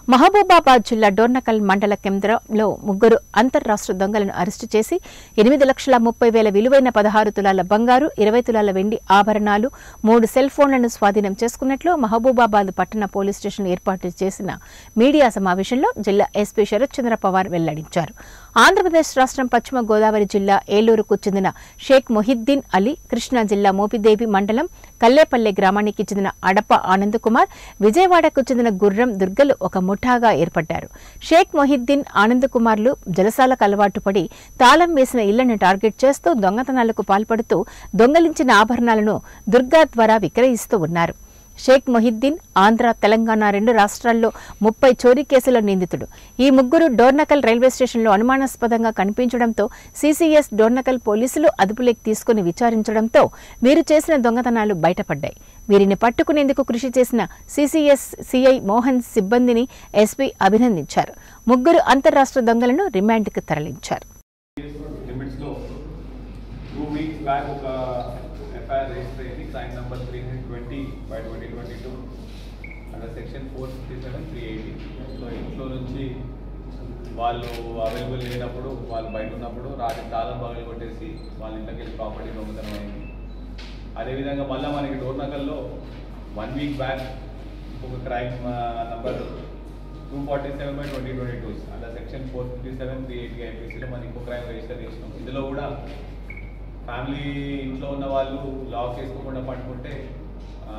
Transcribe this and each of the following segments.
మహబూబాబాద్ జిల్లా డోర్నకల్ మండల కేంద్రంలో ముగ్గురు అంతర్రాష్ట్ర దొంగలను అరెస్టు చేసి ఎనిమిది లక్షల ముప్పై వేల విలువైన పదహారు తులాల బంగారు ఇరవై తులాల వెండి ఆభరణాలు మూడు సెల్ ఫోన్లను స్వాధీనం చేసుకున్నట్లు మహబూబాబాద్ పట్టణ పోలీస్ స్టేషన్ ఏర్పాటు చేసిన మీడియా సమావేశంలో జిల్లా ఎస్పీ శరత్ చంద్ర పవార్ వెల్లడించారు ఆంధ్రప్రదేశ్ రాష్ట్రం పశ్చిమ గోదావరి జిల్లా ఏలూరుకు చెందిన షేక్ మొహిద్దీన్ అలీ కృష్ణా జిల్లా మోపిదేవి మండలం కల్లేపల్లె గ్రామానికి చెందిన అడప ఆనంద్ కుమార్ విజయవాడకు చెందిన గుర్రం దుర్గలు ఒక ముఠాగా ఏర్పడ్డారు షేక్ మొహిద్దీన్ ఆనంద్ కుమార్లు జలసాలకు అలవాటు పడి తాళం వేసిన ఇళ్లను టార్గెట్ చేస్తూ దొంగతనాలకు పాల్పడుతూ దొంగలించిన ఆభరణాలను దుర్గా ద్వారా విక్రయిస్తూ ఉన్నారు షేక్ మొహిద్దీన్ ఆంధ్ర తెలంగాణ రెండు రాష్ట్రాల్లో ముప్పై చోరీ కేసుల నిందితుడు ఈ ముగ్గురు డోర్నకల్ రైల్వే స్టేషన్లో అనుమానాస్పదంగా కనిపించడంతో సీసీఎస్ డోర్నకల్ పోలీసులు అదుపులోకి తీసుకుని విచారించడంతో వీరు చేసిన దొంగతనాలు బయటపడ్డాయి వీరిని పట్టుకునేందుకు కృషి చేసిన సీసీఎస్ సిఐ మోహన్ సిబ్బందిని ఎస్పీ అభినందించారు ముగ్గురు అంతర్రాష్ట్ర దొంగలను రిమాండ్కి తరలించారు లిమిట్స్లో టూ వీక్స్ బ్యాక్ ఒక ఎఫ్ఐఆర్ రిజిస్టర్ అయింది crime number three hundred twenty by twenty twenty two under section four fifty seven three eighty so ఇంట్లో నుంచి వాళ్ళు అవైలబుల్ లేనప్పుడు వాళ్ళు బయట ఉన్నప్పుడు రాత్రి తాళం పగలు కొట్టేసి వాళ్ళ ఇంట్లోకి వెళ్ళి ప్రాపర్టీ దొంగతనం అయింది అదేవిధంగా మళ్ళీ మనకి డోర్నకల్లో వన్ వీక్ బ్యాక్ ఒక crime number two forty seven by twenty twenty two అలా section four fifty seven three eighty ఐపీసీలో మనం ఇంకో క్రైమ్ రిజిస్టర్ చేసినాం ఇందులో కూడా ఫ్యామిలీ ఇంట్లో ఉన్న వాళ్ళు లాక్ చేసుకోకుండా పట్టుకుంటే ఆ,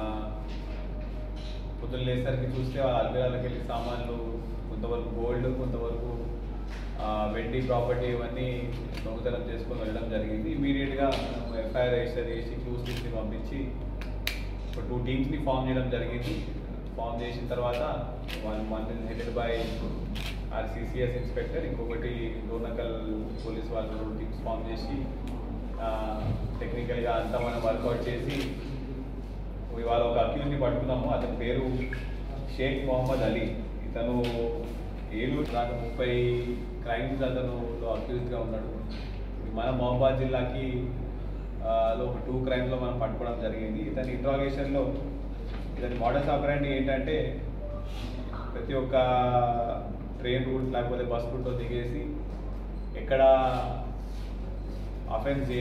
పొద్దున్న లేసరికి చూస్తే వాళ్ళ అల్బేరాలకు వెళ్ళి సామాన్లు కొంతవరకు గోల్డ్ కొంతవరకు ఆ, వెండి ప్రాపర్టీ ఇవన్నీ దొంగతనం చేసుకొని వెళ్ళడం జరిగింది ఇమీడియట్గా మేము ఎఫ్ఐఆర్ రిజిస్టర్ చేసి క్లూస్ ని పంపించి ఒక టూ టీమ్స్ని ఫామ్ చేయడం జరిగింది ఫామ్ చేసిన తర్వాత one one is headed by R CCS inspector ఇంకొకటి డోర్నకల్ పోలీస్ వాళ్ళు రెండు టీమ్స్ ఫామ్ చేసి టెక్నికల్గా అంతా మనం వర్కౌట్ చేసి ఇవాళ ఒక అక్యూజ్ని పట్టుకున్నాము అతని పేరు షేక్ మొహమ్మద్ అలీ ఇతను ఏలూరు దాకా ముప్పై క్రైమ్స్ అతను అక్యూజ్గా ఉన్నాడు మన మహబాద్ జిల్లాకి ఆ, లో ఒక టూ క్రైమ్స్లో మనం పట్టుకోవడం జరిగింది ఇతని ఇంట్రాగేషన్లో ఇతని మోడల్స్ ఆపరేంటి ఏంటంటే ప్రతి ఒక్క ట్రైన్ రూట్ లేకపోతే బస్ రూట్లో దిగేసి ఎక్కడ అఫెన్స్